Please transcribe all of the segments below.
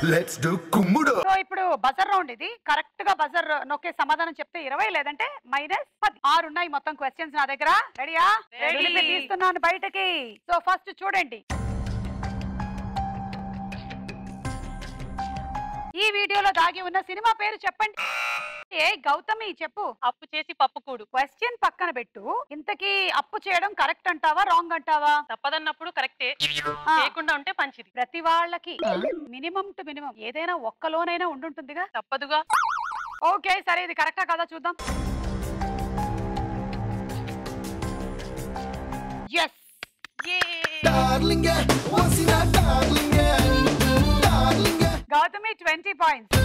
Let's do కుమ్ముడు so ఇప్పుడు buzzer round ఇది కరెక్ట్ గా బజర్ నొక్కే సమాధానం చెప్తే ఇరవై లేదంటే మైనస్ పది ఆరు ఉన్నాయి మొత్తం క్వశ్చన్స్ నా దగ్గర రెడీయా Ready. దులిపి తీస్తున్నాను బయటకి సో ఫస్ట్ చూడండి ఈ వీడియోలో దాగి ఉన్న సినిమా పేరు చెప్పండి ఏ గౌతమి చెప్పు అప్పు చేసి పప్పు కూడు క్వశ్చన్ పక్కన పెట్టు ఇంతకీ అప్పు చేయడం కరెక్ట్ అంటావా రాంగ్ అంటావా తప్పదన్నప్పుడు కరెక్టే ఆ. చేయకుండా ఉంటే మంచిది ప్రతి వాళ్ళకి మినిమం టు మినిమం ఏదైనా ఒక్కలోనైనా ఉండుంటుందిగా తప్పదుగా ఓకే సరే ఇది కరెక్టా కదా చూద్దాం ఎస్ డార్లింగ్ వసిన darling darling Gautami twenty points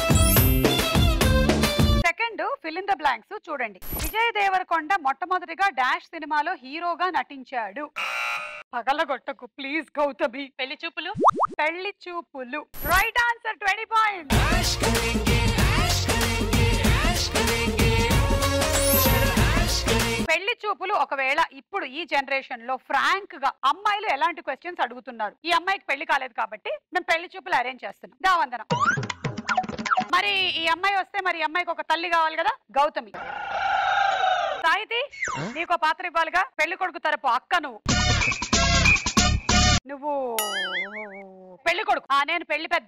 second fill in the blanks చూడండి విజయ్ దేవరకొండ మొట్టమొదటిగా డాష్ సినిమాలో హీరోగా నటించాడు పగలగొట్టకు ప్లీజ్ గౌతమి పెళ్లి చూపులు పెళ్లి చూపులు రైట్ ఆన్సర్ ట్వంటీ పాయింట్స్ పెళ్లి చూపులు ఒకవేళ ఇప్పుడు ఈ జనరేషన్ లో ఫ్రాంక్ గా అమ్మాయిలు ఎలాంటి క్వశ్చన్స్ అడుగుతున్నారు ఈ అమ్మాయికి పెళ్లి కాలేదు కాబట్టి మేము పెళ్లి చూపులు అరేంజ్ చేస్తున్నాం దా వందనం మరి ఈ అమ్మాయి వస్తే మరి ఈ అమ్మాయికి ఒక తల్లి కావాలి కదా గౌతమి సాహితి నీకు పాత్ర ఇవ్వాలిగా పెళ్లి కొడుకు తరపు అక్క నువ్వు నువ్వు పెళ్లి కొడుకు ఆ నేను పెళ్లి పెద్ద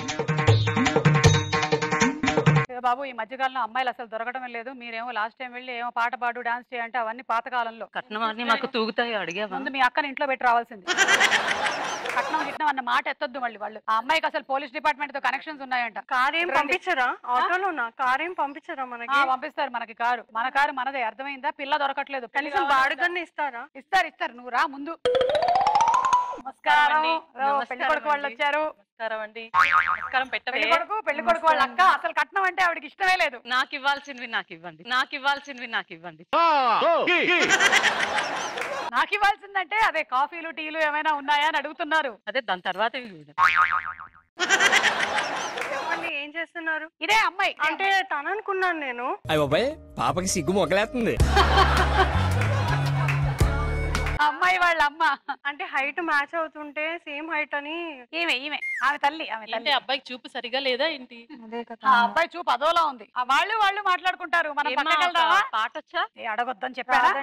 ఏ బాబు ఈ మధ్యకాలంలో అమ్మాయిలు అసలు దొరకడం లేదు మీరేమో లాస్ట్ టైం వెళ్ళి ఏమో పాట పాడు డాన్స్ చేయంటే అవన్నీ పాతకాలంలో కట్నం అన్ని మాకు తూగుతాయి అడిగావా ముందు మీ అక్కని ఇంట్లో పెట్టి రావాల్సింది కట్నం గిట్నం అన్న మాట ఎత్తొద్దు మళ్ళీ వాళ్ళు ఆ అమ్మాయికి అసలు పోలీస్ డిపార్ట్మెంట్ తో కనెక్షన్స్ ఉన్నాయంట కార్ ఏం రండి. పంపించరా ఆటోలోనా కార్ ఏం పంపించరా ఆ, మనకి పంపిస్తారు మనకి కారు మన కారు మనదే అర్థమైందా పిల్ల దొరకట్లేదు పెళ్లి కనీసం కావాలంటే బాడుగన్న ఇస్తారా ఇస్తారు ఇస్తారు నువ్వు రా ముందు నమస్కారం అండి. రో, పెళ్లి నమస్కారం కొడుకు వాళ్ళు అండి. వచ్చారు నమస్కారం అండి నమస్కారం పెట్టవే పెళ్లి కొడుకు పెళ్లి కొడుకు వాళ్ళ అక్క అసలు కట్నం అంటే ఆవిడకి ఇష్టమే లేదు నాకు ఇవ్వాల్సినవి నాకు ఇవ్వండి నాకు ఇవ్వాల్సినవి నాకు ఇవ్వండి నాకు ఇవ్వాల్సిందంటే అదే కాఫీలు టీలు ఏమైనా ఉన్నాయా అని అడుగుతున్నారు అదే దాని తర్వాత ఇవి చూద్దాం. చెప్పండి ఏం చేస్తున్నారు ఇదే అమ్మాయి అంటే తను అనుకున్నాను నేను అయ్య బాబాయ్ పాపకి సిగ్గు మొగలేస్తుంది ఆ అమ్మాయి వాళ్ళ అమ్మ అంటే హైట్ మ్యాచ్ అవుతుంటే సేమ్ హైట్ అని ఈమె ఈమె ఆమె తల్లి ఆమె ఏంటి తల్లి అబ్బాయికి చూపు సరిగా లేదా ఏంటి ఆ అబ్బాయి చూపు అదోలా ఉంది ఆ వాళ్ళు వాళ్ళు మాట్లాడుకుంటారు మనం ఏమ్మా, పక్కకి ఒక వెళ్దామా పాట వచ్చా ఏ అడగొద్దని చెప్పారా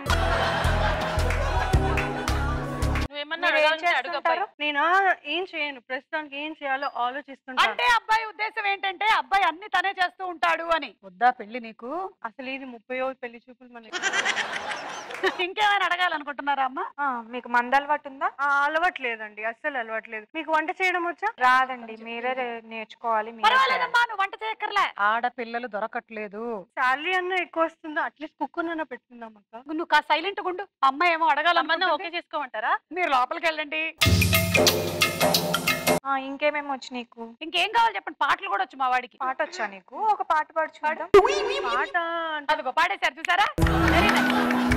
నువ్వేమన్నా మీరు ఏం అడగాలంటే అడుగు అబ్బాయి. చేస్తుంటారు? నేను ఏం చేయను ప్రస్తుతానికి ఏం చేయాలో ఆలోచిస్తుంటాను అంటే అబ్బాయి ఉద్దేశం ఏంటంటే అబ్బాయి అన్ని తనే చేస్తూ ఉంటాడు అని వద్దా పెళ్లి నీకు అసలు ఇది ముప్పై పెళ్లి చూపులు మనకి ఇంకేమైనా అడగాలనుకుంటున్నారా అమ్మ ఆ, మీకు మంద అలవాటు ఉందా ఆ, అలవాట్లేదండి అస్సలు అలవాట్లేదు మీకు వంట చేయడం వచ్చా రాదండి మీరే రే- నేర్చుకోవాలి మీరే చేయాలి. పర్వాలేదమ్మా నువ్వు వంట చేయక్కర్లే ఆడపిల్లలు దొరకట్లేదు శాలరీ అన్న ఎక్కువ వస్తుందా అట్లీస్ట్ కుక్కునన్నా పెట్టుకుందాం అక్క నువ్వు కా సైలెంట్ గుండు అమ్మాయి ఏమో సంబంధం అడగాలనుకున్నా ఓకే చేసుకోమంటారా మీరు లోపలికి వెళ్ళండి ఆ, ఇంకేమేమి వచ్చు నీకు ఇంకేం కావాలి చెప్పండి పాటలు కూడా వచ్చు మా వాడికి పాట వచ్చా నీకు ఒక పాట పాడు చూద్దాం పాట అంటే అదిగో పాడేశారు చూసారా Very nice.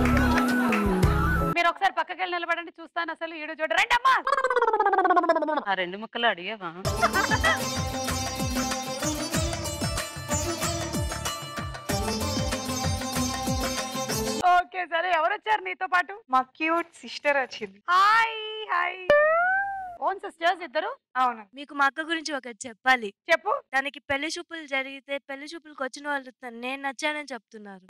మీరు ఒకసారి పక్కకి వెళ్ళి నిలబడండి చూస్తాను అసలు ఈడు చూడ రండి అమ్మా ఆ రెండు ముక్కలు అడిగావా ఓకే సరే ఎవరు వచ్చారు నీతో పాటు మా క్యూట్ సిస్టర్ వచ్చింది హాయ్ హాయ్ ఓన్ సిస్టర్స్ ఇద్దరు అవును మీకు మా అక్క గురించి ఒకటి చెప్పాలి చెప్పు తనకి పెళ్లి చూపులు జరిగితే పెళ్లి చూపులకు వచ్చిన వాళ్ళు తను నేను నచ్చానని చెప్తున్నారు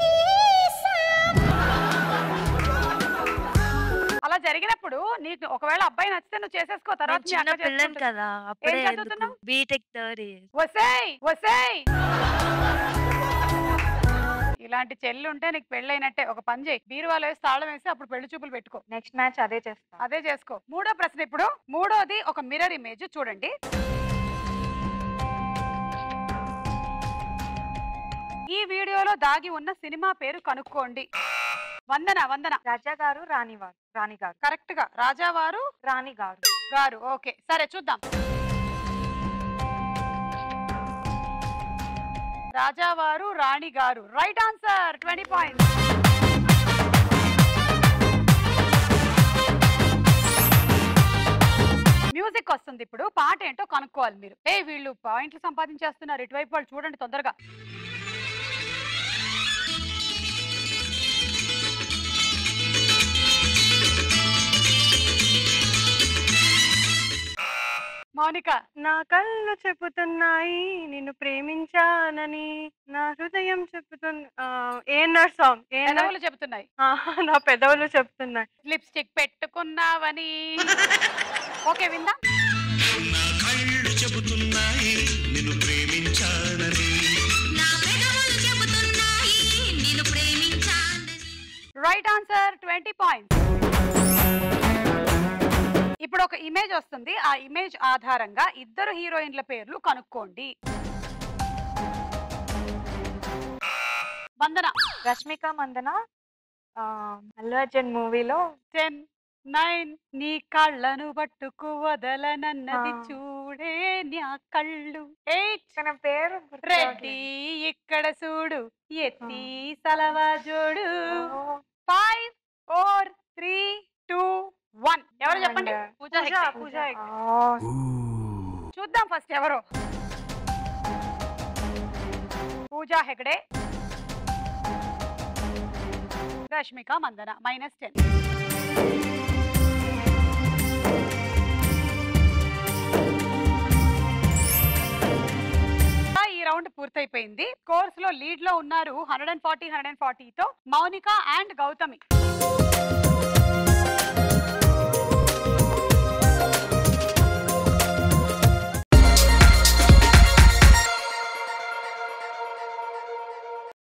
అలా జరిగినప్పుడు నీకు ఒకవేళ అబ్బాయి నచ్చితే నువ్వు చేసేసుకో తర్వాత నేను మీ చిన్న అక్క పిల్లని చేసుకుంటుంది. కదా అప్పుడే ఎందుకు చదువుతున్నావు? బీటెక్ థర్డ్ ఇయర్ వసేయ్ వసేయ్ ఇలాంటి చెల్లి ఉంటే నీకు పెళ్ళైనట్టే ఒక పని చేయి బీరువాలో వేసి తాళం వేసి అప్పుడు పెళ్లి చూపులు పెట్టుకో నెక్స్ట్ మ్యాచ్ అదే చేస్తా అదే చేసుకో మూడో ప్రశ్న ఇప్పుడు మూడోది ఒక మిర్రర్ ఇమేజ్ చూడండి ఈ వీడియోలో దాగి ఉన్న సినిమా పేరు కనుక్కోండి వందన వందన రాజా గారు రాణి వారు రాణి గారు కరెక్ట్ గా రాజావారు రాణి గారు గారు ఓకే సరే చూద్దాం రాజావారు రాణి గారు right answer twenty points music వస్తుంది ఇప్పుడు పాట ఏంటో కనుక్కోవాలి మీరు ఏ వీళ్ళు పాయింట్లు సంపాదించేస్తున్నారు ఇటువైపు వాళ్ళు చూడండి తొందరగా మౌనిక నా కళ్ళు చెబుతున్నాయి నిన్ను ప్రేమించానని నా హృదయం చెబుతుంది ఏఎన్ఆర్ సాంగ్ ఏఎన్ఆర్ పెదవులు చెబుతున్నాయి నా పెదవులు చెప్తున్నాయి లిప్స్టిక్ పెట్టుకున్నావని ఓకే విందా నా కళ్ళు చెబుతున్నాయి నిన్ను ప్రేమించానని రైట్ ఆన్సర్ ట్వంటీ పాయింట్స్ ఇప్పుడు ఒక ఇమేజ్ వస్తుంది ఆ ఇమేజ్ ఆధారంగా ఇద్దరు హీరోయిన్ల పేర్లు కనుక్కోండి వందన రష్మిక మందన ఆ, అల్లు అర్జున్ మూవీలో టెన్ నైన్ నీ కళ్ళను పట్టుకు వదలనన్నది ఆ. చూడే నా కళ్ళు ఎయిట్ తన పేరు గుర్తు రెడ్డి ఇక్కడ చూడు ఎత్తి సలవా జోడు five four three two one ఎవరు చెప్పండి And, పూజ పూజ హెగ్డే. పూజ హెగ్డే. రావట్లేదు. చూద్దాం ఫస్ట్ ఎవరు పూజా హెగడే రష్మిక మందన మైనస్ టెన్ ఈ రౌండ్ పూర్తయిపోయింది కోర్స్ లో లీడ్ లో ఉన్నారు hundred and forty hundred and ఫార్టీతో మౌనిక అండ్ గౌతమి